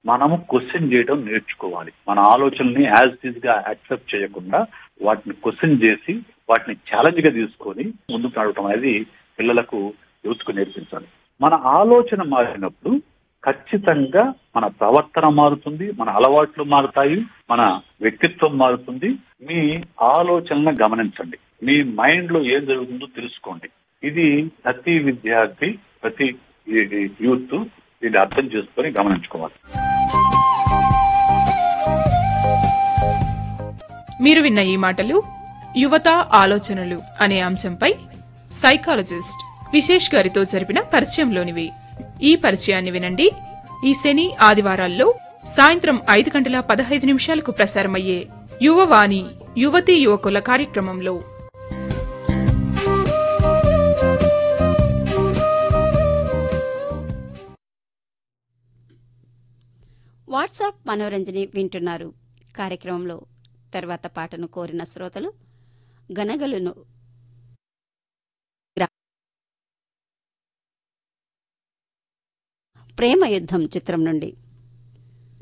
మనము క్వశ్చన్ చేయడం నేర్చుకోవాలి మన ఆలోచనల్ని యాజ్ ఇట్ గా యాక్సెప్ట్ చేయకుండా వాటిని క్వశ్చన్ చేసి వాటిని ఛాలెంజ్ గా తీసుకొని ముందుకు నడవటం అనేది పిల్లలకు యూత్కు నేర్పించాలి మన ఆలోచన మారినప్పుడు ఖచ్చితంగా మన ప్రవర్తన మారుతుంది మన అలవాట్లు మారుతాయి మన వ్యక్తిత్వం మారుతుంది మీ ఆలోచనలను గమనించండి మీ మైండ్ లో ఏం జరుగుతుందో తెలుసుకోండి ఇది ప్రతి విద్యార్థి ప్రతి యూత్ దీన్ని అర్థం చేసుకొని గమనించుకోవాలి మీరు విన్న ఈ మాటలు యువత ఆలోచనలు అనే అంశంపై సైకాలజిస్ట్ విశేష్ గారితో జరిపిన పరిచయంలోనివి ఈ పరిచయాన్ని వినండి ఈ శని ఆదివారాల్లో సాయంత్రం ఐదు గంటల పదహైదు నిమిషాలకు ప్రసారమయ్యే యువవాణి యువతీ యువకుల కార్యక్రమంలో వాట్సాప్ మనోరంజని వింటున్నారు కార్యక్రమంలో తర్వాత పాటను కోరిన శ్రోతలు గనగలును ప్రేమ యుద్ధం చిత్రం నుండి